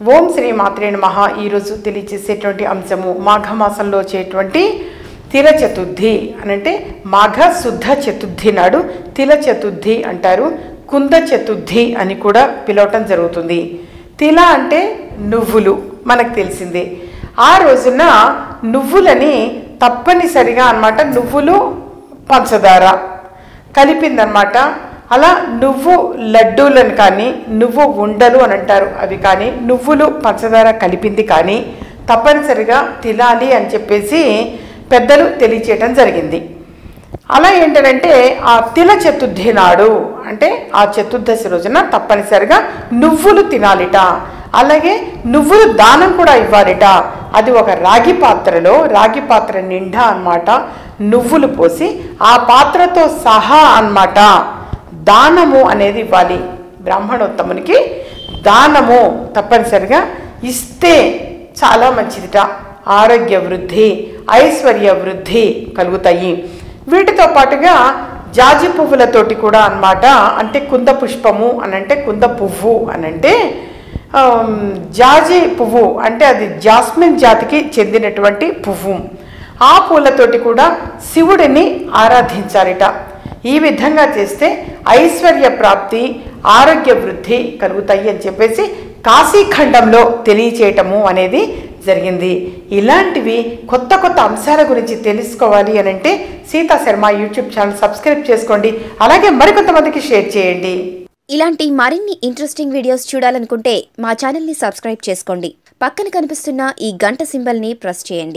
ఓం శ్రీ మాత్రే నమః ఈరోజు తెలియజేసేటువంటి అంశము మాఘమాసంలో వచ్చేటువంటి తిల చతుర్థి అని అంటే మాఘ శుద్ధ చతుర్థి నాడు తిల చతుర్థి అంటారు కుంద చతుర్థి అని కూడా పిలవటం జరుగుతుంది తిల అంటే నువ్వులు మనకు తెలిసిందే ఆ రోజున నువ్వులని తప్పనిసరిగా అన్నమాట నువ్వులు పంచదార కలిపిందనమాట అలా నువ్వు లడ్డూలను కానీ నువ్వు ఉండలు అని అంటారు అవి కానీ నువ్వులు పంచదార కలిపింది కానీ తప్పనిసరిగా తినాలి అని చెప్పేసి పెద్దలు తెలియచేయటం జరిగింది అలా ఏంటంటే ఆ తిల చతుర్థి నాడు అంటే ఆ చతుర్దశి రోజున తప్పనిసరిగా నువ్వులు తినాలిట అలాగే నువ్వులు దానం కూడా ఇవ్వాలిట అది ఒక రాగి పాత్రలో రాగి పాత్ర నిండా అన్నమాట నువ్వులు పోసి ఆ పాత్రతో సహా అన్నమాట దానము అనేది ఇవ్వాలి బ్రాహ్మణోత్తమునికి దానము తప్పనిసరిగా ఇస్తే చాలా మంచిదిట ఆరోగ్య వృద్ధి ఐశ్వర్య వృద్ధి కలుగుతాయి వీటితో పాటుగా జాజి పువ్వులతోటి కూడా అన్నమాట అంటే కుంద పుష్పము అని అంటే కుంద పువ్వు అని అంటే ఆమ్, జాజి పువ్వు అంటే అది జాస్మిన్ జాతికి చెందినటువంటి పువ్వు ఆ పూలతోటి కూడా శివుడిని ఆరాధించాలిట ఈ విధంగా చేస్తే ఐశ్వర్య ప్రాప్తి ఆరోగ్య వృద్ధి కలుగుతాయి అని చెప్పేసి కాశీఖండంలో తెలియచేయటము అనేది జరిగింది ఇలాంటివి కొత్త కొత్త అంశాల గురించి తెలుసుకోవాలి అని అంటే Sita Sharma YouTube channel subscribe చేసుకోండి అలాగే మరికొంతమందికి షేర్ చేయండి ఇలాంటి మరిన్ని ఇంట్రెస్టింగ్ వీడియోస్ చూడాలనుకుంటే మా ఛానల్ని సబ్స్క్రైబ్ చేసుకోండి పక్కన కనిపిస్తున్న ఈ గంట సింబల్ని ప్రెస్ చేయండి